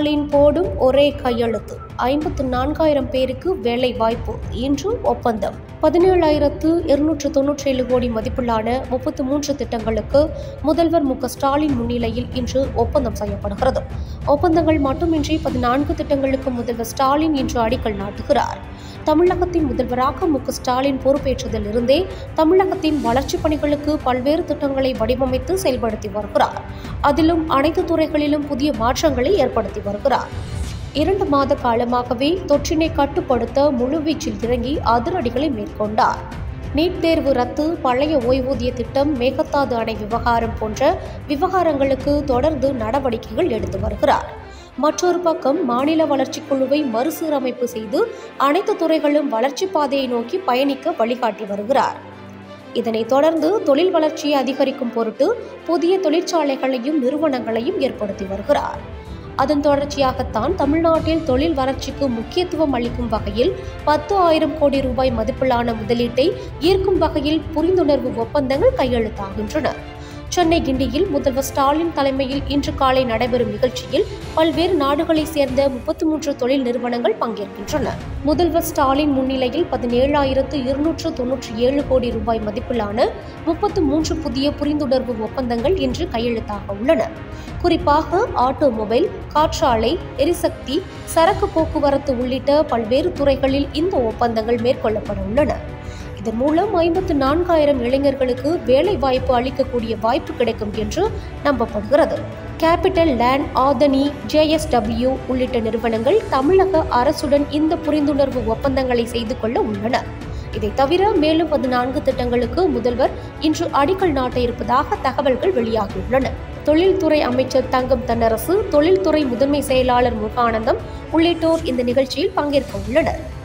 ஸ்டாலின் போடும் ஒரே கையெழுத்து ஐம்பத்து நான்காயிரம் பேருக்கு வேலை வாய்ப்பு இன்று ஒப்பந்தம் பதினேழாயிரத்து இருநூற்று தொன்னூற்றி ஏழு கோடி மதிப்பிலான முப்பத்து மூன்று திட்டங்களுக்கு முதல்வர் மு க ஸ்டாலின் முன்னிலையில் இன்று ஒப்பந்தம் செய்யப்படுகிறது ஒப்பந்தங்கள் மட்டுமின்றி பதினான்கு திட்டங்களுக்கு முதல்வர் ஸ்டாலின் இன்று அடிக்கல் நாட்டுகிறார் தமிழகத்தின் முதல்வராக மு க ஸ்டாலின் பொறுப்பேற்றதில் இருந்தே தமிழகத்தின் வளர்ச்சிப் பணிகளுக்கு பல்வேறு திட்டங்களை வடிவமைத்து செயல்படுத்தி வருகிறார் அதிலும் அனைத்து துறைகளிலும் புதிய மாற்றங்களை ஏற்படுத்தி வருகிறார் இரண்டு மாத காலமாகவே தொற்றினை கட்டுப்படுத்த முழுவீச்சில் இறங்கி அதிரடிகளை மேற்கொண்டார் நீட் தேர்வு ரத்து பழைய ஓய்வூதிய திட்டம் மேகதாது அணை விவகாரம் போன்ற விவகாரங்களுக்கு தொடர்ந்து நடவடிக்கைகள் எடுத்து வருகிறார் மற்றொரு பக்கம் மாநில வளர்ச்சிக் குழுவை மறுசீரமைப்பு செய்து அனைத்து துறைகளும் வளர்ச்சி பாதையை நோக்கி பயணிக்க வழிகாட்டி வருகிறார் இதனைத் தொடர்ந்து தொழில் வளர்ச்சியை அதிகரிக்கும் பொருட்டு புதிய தொழிற்சாலைகளையும் நிறுவனங்களையும் ஏற்படுத்தி வருகிறார் அதன் தொடர்ச்சியாகத்தான் தமிழ்நாட்டில் தொழில் வளர்ச்சிக்கு முக்கியத்துவம் அளிக்கும் வகையில் பத்து ஆயிரம் கோடி ரூபாய் மதிப்பிலான முதலீட்டை ஈர்க்கும் வகையில் புரிந்துணர்வு ஒப்பந்தங்கள் கையெழுத்தாகின்றன சென்னை கிண்டியில் முதல்வர் ஸ்டாலின் தலைமையில் இன்று காலை நடைபெறும் நிகழ்ச்சியில் பல்வேறு நாடுகளைச் சேர்ந்த முப்பத்தி மூன்று தொழில் நிறுவனங்கள் பங்கேற்கின்றன முதல்வர் ஸ்டாலின் முன்னிலையில் பதினேழாயிரத்து இருநூற்று தொன்னூற்றி ஏழு கோடி ரூபாய் மதிப்பிலான முப்பத்து மூன்று புதிய புரிந்துணர்வு ஒப்பந்தங்கள் இன்று கையெழுத்தாக உள்ளன குறிப்பாக ஆட்டோமொபைல் காற்றாலை எரிசக்தி சரக்கு போக்குவரத்து உள்ளிட்ட பல்வேறு துறைகளில் இந்த ஒப்பந்தங்கள் மேற்கொள்ளப்பட உள்ளன இதன் மூலம் ஐம்பத்து நான்காயிரம் இளைஞர்களுக்கு வேலை வாய்ப்பு அளிக்கக்கூடிய வாய்ப்பு கிடைக்கும் என்று நம்பப்படுகிறது கேபிட்டல் லேண்ட் ஆதனி ஜேஎஸ்டபிள்யூ உள்ளிட்ட நிறுவனங்கள் தமிழக அரசுடன் இந்த புரிந்துணர்வு ஒப்பந்தங்களை செய்து கொள்ள உள்ளன இதை தவிர மேலும் பதினான்கு திட்டங்களுக்கு முதல்வர் இன்று அடிக்கல் நாட்ட இருப்பதாக தகவல்கள் வெளியாகியுள்ளன தொழில்துறை அமைச்சர் தங்கம் தென்னரசு தொழில்துறை முதன்மை செயலாளர் முருகானந்தம் உள்ளிட்டோர் இந்த நிகழ்ச்சியில் பங்கேற்க உள்ளனர்